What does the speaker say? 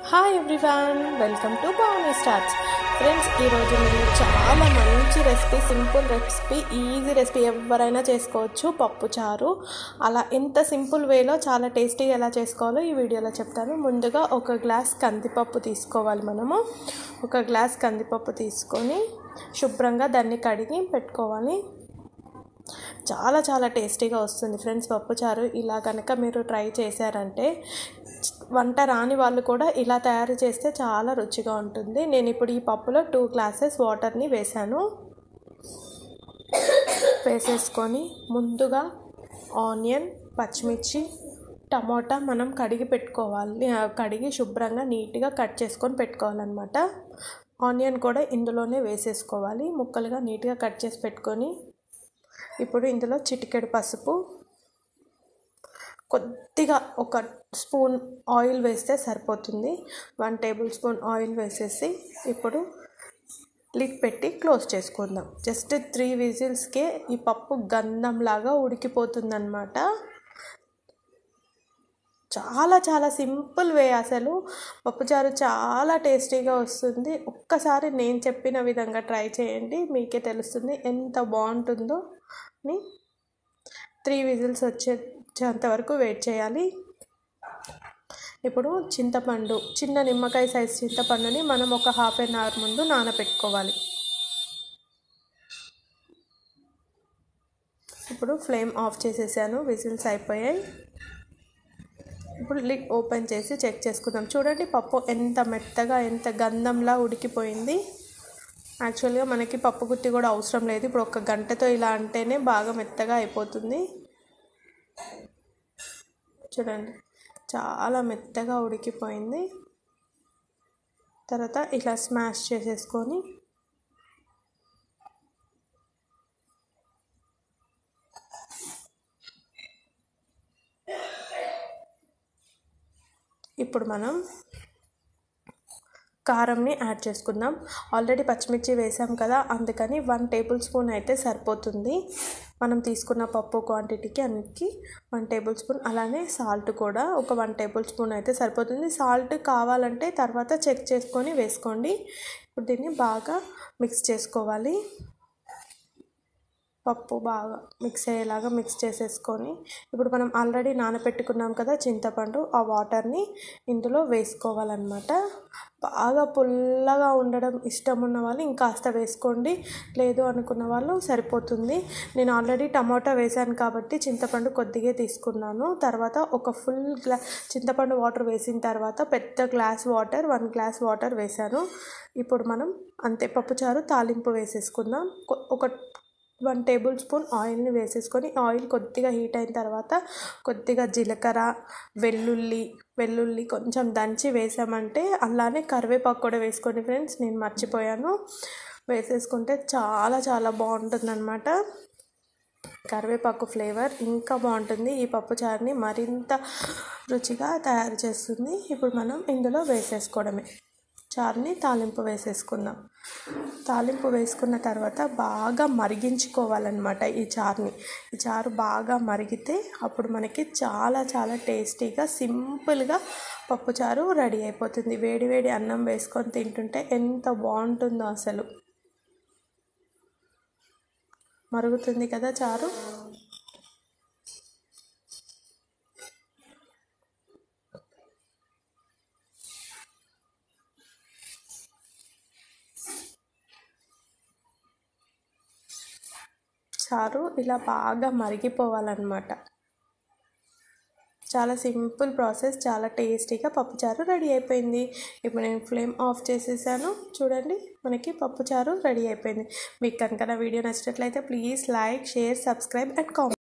hi everyone welcome to బాగుంది starts friends ఈరోజు నేను చాలా మంచి recipe simple recipe easy recipe ఎవరైనా చేసుకోవచ్చు పప్పు చారు అలా ఎంత సింపుల్ వేలో చాలా టేస్టీగా ఎలా చేసుకోవాలో ఈ వీడియోలో చెప్తాను ముందుగా ఒక గ్లాస్ కందిపప్పు తీసుకోవాలి మనము ఒక గ్లాస్ కందిపప్పు తీసుకొని శుభ్రంగా దాన్ని కడిగి పెట్టుకోవాలి చాలా చాలా టేస్టీగా వస్తుంది ఫ్రెండ్స్ పప్పుచారు ఇలా కనుక మీరు ట్రై చేశారంటే వంట రాని వాళ్ళు కూడా ఇలా తయారు చేస్తే చాలా రుచిగా ఉంటుంది నేను ఇప్పుడు ఈ పప్పులో టూ గ్లాసెస్ వాటర్ని వేశాను వేసేసుకొని ముందుగా ఆనియన్ పచ్చిమిర్చి టమోటా మనం కడిగి పెట్టుకోవాలి కడిగి శుభ్రంగా నీట్గా కట్ చేసుకొని పెట్టుకోవాలన్నమాట ఆనియన్ కూడా ఇందులోనే వేసేసుకోవాలి ముక్కలుగా నీట్గా కట్ చేసి పెట్టుకొని ఇప్పుడు ఇందులో చిటికెడు పసుపు కొద్దిగా ఒక స్పూన్ ఆయిల్ వేస్తే సరిపోతుంది వన్ టేబుల్ స్పూన్ ఆయిల్ వేసేసి ఇప్పుడు లిడ్ పెట్టి క్లోజ్ చేసుకుందాం జస్ట్ త్రీ విజిల్స్కే ఈ పప్పు గంధంలాగా ఉడికిపోతుందన్నమాట చాలా చాలా సింపుల్ వే అసలు పప్పుచారు చాలా టేస్టీగా వస్తుంది ఒక్కసారి నేను చెప్పిన విధంగా ట్రై చేయండి మీకే తెలుస్తుంది ఎంత బాగుంటుందో అని త్రీ విజిల్స్ వచ్చేంత వరకు వెయిట్ చేయాలి ఇప్పుడు చింతపండు చిన్న నిమ్మకాయ సైజ్ చింతపండుని మనం ఒక హాఫ్ అన్ అవర్ ముందు నానబెట్టుకోవాలి ఇప్పుడు ఫ్లేమ్ ఆఫ్ చేసేసాను విజిల్స్ అయిపోయాయి ఇప్పుడు లిడ్ ఓపెన్ చేసి చెక్ చేసుకుందాం చూడండి పప్పు ఎంత మెత్తగా ఎంత గంధంలా ఉడికిపోయింది యాక్చువల్గా మనకి పప్పు గుత్తి కూడా అవసరం లేదు ఇప్పుడు ఒక గంటతో ఇలా అంటేనే బాగా మెత్తగా అయిపోతుంది చూడండి చాలా మెత్తగా ఉడికిపోయింది తర్వాత ఇలా స్మాష్ చేసేసుకొని ఇప్పుడు మనం కారంని యాడ్ చేసుకుందాం ఆల్రెడీ పచ్చిమిర్చి వేసాం కదా అందుకని వన్ టేబుల్ స్పూన్ అయితే సరిపోతుంది మనం తీసుకున్న పప్పు క్వాంటిటీకి అన్నిటికి వన్ టేబుల్ స్పూన్ అలానే సాల్ట్ కూడా ఒక వన్ టేబుల్ స్పూన్ అయితే సరిపోతుంది సాల్ట్ కావాలంటే తర్వాత చెక్ చేసుకొని వేసుకోండి ఇప్పుడు దీన్ని బాగా మిక్స్ చేసుకోవాలి పప్పు బాగా మిక్స్ అయ్యేలాగా మిక్స్ చేసేసుకొని ఇప్పుడు మనం ఆల్రెడీ నానబెట్టుకున్నాం కదా చింతపండు ఆ వాటర్ని ఇందులో వేసుకోవాలన్నమాట బాగా పుల్లగా ఉండడం ఇష్టం ఉన్న వాళ్ళు ఇంకాస్త వేసుకోండి లేదు అనుకున్న వాళ్ళు సరిపోతుంది నేను ఆల్రెడీ టమాటా వేసాను కాబట్టి చింతపండు కొద్దిగా తీసుకున్నాను తర్వాత ఒక ఫుల్ గ్లా చింతపండు వాటర్ వేసిన తర్వాత పెద్ద glass water one glass water వేసాను ఇప్పుడు మనం అంతే పప్పుచారు తాలింపు వేసేసుకుందాం ఒక వన్ టేబుల్ స్పూన్ ఆయిల్ని వేసేసుకొని ఆయిల్ కొద్దిగా హీట్ అయిన తర్వాత కొద్దిగా జీలకర్ర వెల్లుల్లి వెల్లుల్లి కొంచెం దంచి వేసామంటే అలానే కరివేపాకు కూడా వేసుకోండి ఫ్రెండ్స్ నేను మర్చిపోయాను వేసేసుకుంటే చాలా చాలా బాగుంటుందన్నమాట కరివేపాకు ఫ్లేవర్ ఇంకా బాగుంటుంది ఈ పప్పు చారుని మరింత రుచిగా తయారు చేస్తుంది ఇప్పుడు మనం ఇందులో వేసేసుకోవడమే చారుని తాలింపు వేసేసుకుందాం తాలింపు వేసుకున్న తర్వాత బాగా మరిగించుకోవాలన్నమాట ఈ చారుని ఈ చారు బాగా మరిగితే అప్పుడు మనకి చాలా చాలా టేస్టీగా సింపుల్గా పప్పుచారు రెడీ అయిపోతుంది వేడి వేడి అన్నం వేసుకొని తింటుంటే ఎంత బాగుంటుందో అసలు మరుగుతుంది కదా చారు చారు ఇలా బాగా మరిగిపోవాలన్నమాట చాలా సింపుల్ ప్రాసెస్ చాలా టేస్టీగా పప్పుచారు రెడీ అయిపోయింది ఇప్పుడు నేను ఫ్లేమ్ ఆఫ్ చేసేసాను చూడండి మనకి పప్పుచారు రెడీ అయిపోయింది మీకు కనుక నా వీడియో నచ్చినట్లయితే please like share subscribe and comment